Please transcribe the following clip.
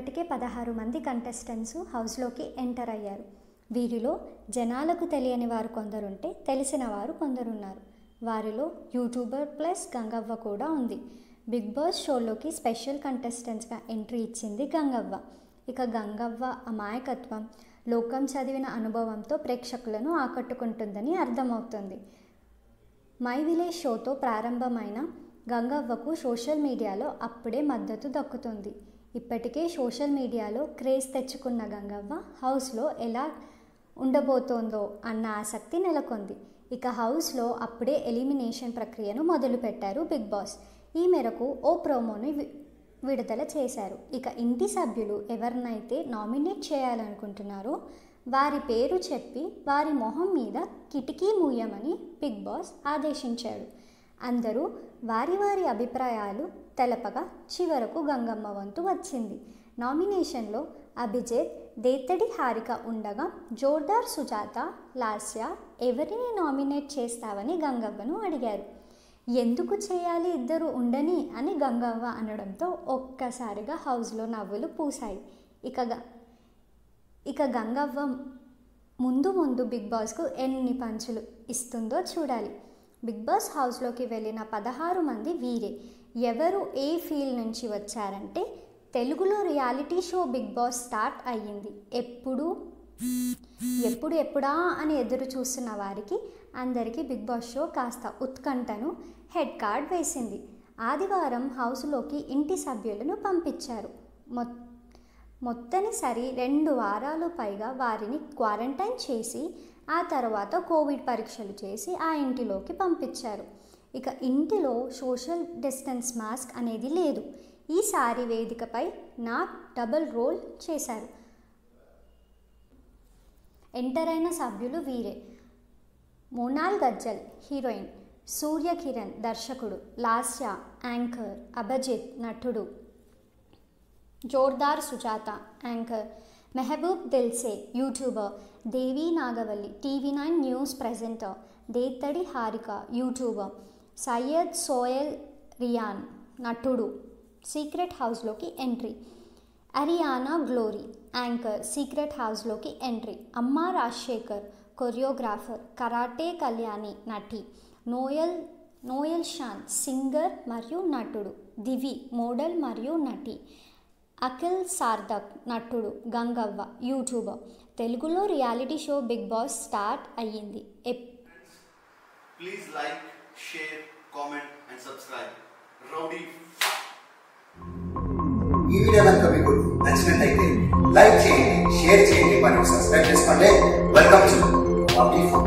ఇప్పటికే పదహారు మంది కంటెస్టెంట్స్ హౌస్లోకి ఎంటర్ అయ్యారు వీరిలో జనాలకు తెలియని వారు కొందరుంటే తెలిసిన వారు కొందరున్నారు వారిలో యూట్యూబర్ ప్లస్ గంగవ్వ కూడా ఉంది బిగ్ బాస్ షోలోకి స్పెషల్ కంటెస్టెంట్స్గా ఎంట్రీ ఇచ్చింది గంగవ్వ ఇక గంగవ్వ అమాయకత్వం లోకం చదివిన అనుభవంతో ప్రేక్షకులను ఆకట్టుకుంటుందని అర్థమవుతుంది మై విలేజ్ షోతో ప్రారంభమైన గంగవ్వకు సోషల్ మీడియాలో అప్పుడే మద్దతు దక్కుతుంది ఇప్పటికే సోషల్ మీడియాలో క్రేజ్ తెచ్చుకున్న గంగవ్వ హౌస్లో ఎలా ఉండబోతోందో అన్న ఆసక్తి నెలకొంది ఇక హౌస్లో అప్పుడే ఎలిమినేషన్ ప్రక్రియను మొదలుపెట్టారు బిగ్ బాస్ ఈ మేరకు ఓ ప్రోమోని వి- విడుదల చేశారు ఇక ఇంటి సభ్యులు ఎవరినైతే నామినేట్ చేయాలనుకుంటున్నారో వారి పేరు చెప్పి వారి మొహం మీద కిటికీ మూయమని బిగ్ బాస్ ఆదేశించాడు అందరూ వారి వారి అభిప్రాయాలు తెలపగా చివరకు గంగమ్మ వంతు వచ్చింది నామినేషన్లో అభిజిత్ దేత్తడి హారిక ఉండగా జోర్దార్ సుజాత లాస్య ఎవరిని నామినేట్ చేస్తావని గంగవ్వను అడిగారు ఎందుకు చేయాలి ఇద్దరు ఉండని అని గంగవ్వ అనడంతో ఒక్కసారిగా హౌస్లో నవ్వులు పూసాయి ఇక గ- ఇక గంగవ్వ ముందు ముందు బిగ్ బాస్కు ఎన్ని పంచులు ఇస్తుందో చూడాలి బిగ్ బాస్ హౌస్లోకి వెళ్ళిన పదహారు మంది వీరే ఎవరు ఏ ఫీల్డ్ నుంచి వచ్చారంటే తెలుగులో reality show Bigg Boss start అయ్యింది ఎప్పుడు ఎప్పుడు ఎప్పుడా అని ఎదురు చూస్తున్న వారికి అందరికీ బిగ్ బాస్ షో కాస్త ఉత్కంఠను హెడ్ కార్డ్ వేసింది ఆదివారం హౌస్లోకి ఇంటి సభ్యులను పంపించారు మొ మొత్తనిసరి రెండు వారాలు పైగా వారిని క్వారంటైన్ చేసి ఆ తర్వాత కోవిడ్ పరీక్షలు చేసి ఆ ఇంటిలోకి పంపించారు ఇక ఇంటిలో సోషల్ డిస్టెన్స్ మాస్క్ అనేది లేదు ఈసారి వేదికపై నాక్ డబుల్ రోల్ చేశారు ఎంటర్ అయిన సభ్యులు వీరే మోనాల్ గజ్జల్ హీరోయిన్ సూర్య కిరణ్ దర్శకుడు లాస్య యాంకర్ అభిజిత్ నటుడు Jordar Sujatha anchor Mehaboob Dilse YouTuber Devi Nagavalli TV nine news presenter Dethadi Harika YouTuber Syed Sohel Ryan నటుడు సీక్రెట్ హౌస్లోకి entry Ariyana Glory anchor secret హౌస్లోకి entry Amma Rajasekhar choreographer karate Kalyani నటి నోయల్ నోయల్ షాన్ సింగర్ మరియు నటుడు దివి మోడల్ మరియు నటి అఖిల్ సార్థక్ నటుడు గంగవ్వ యూట్యూబర్ తెలుగులో reality show Bigg Boss start అయ్యింది ఎప్ Please like, share, comment and subscribe. Rowdy ఈ వీడియో కనుక మీకు నచ్చినట్లయితే లైక్ చేయండి షేర్ చేయండి మరియు సబ్స్క్రైబ్ చేసుకోండి వెల్కమ్ టు